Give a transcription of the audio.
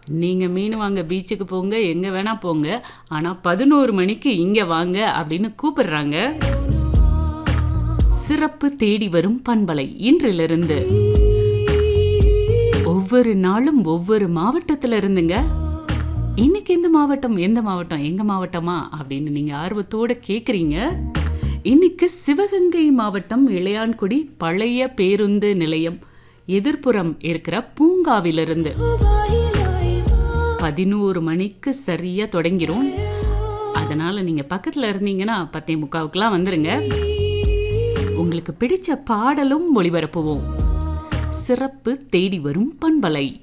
நீங்க மீன் வாங்க பீச்சுக்கு போங்க எங்க வேணா போங்க ஆனா பதினோரு மணிக்கு இங்க வாங்க அப்படின்னு கூப்பிடுறாங்க சிறப்பு தேடி வரும் பண்பலை இன்றிலிருந்து ஒவ்வொரு நாளும் ஒவ்வொரு மாவட்டத்துல இருந்துங்க இன்னைக்கு எந்த மாவட்டம் எந்த மாவட்டம் எங்க மாவட்டமா அப்படின்னு நீங்க ஆர்வத்தோட கேக்குறீங்க இன்னைக்கு சிவகங்கை மாவட்டம் இளையான்குடி பழைய பேருந்து நிலையம் எதிர்ப்புறம் இருக்கிற பூங்காவிலிருந்து பதினோரு மணிக்கு சரியா தொடங்கிரும் அதனால நீங்க பக்கத்துல இருந்தீங்கன்னா பத்தே முக்காவுக்குலாம் வந்துருங்க உங்களுக்கு பிடிச்ச பாடலும் ஒளிபரப்புவோம் சிறப்பு தேடி வரும் பண்பலை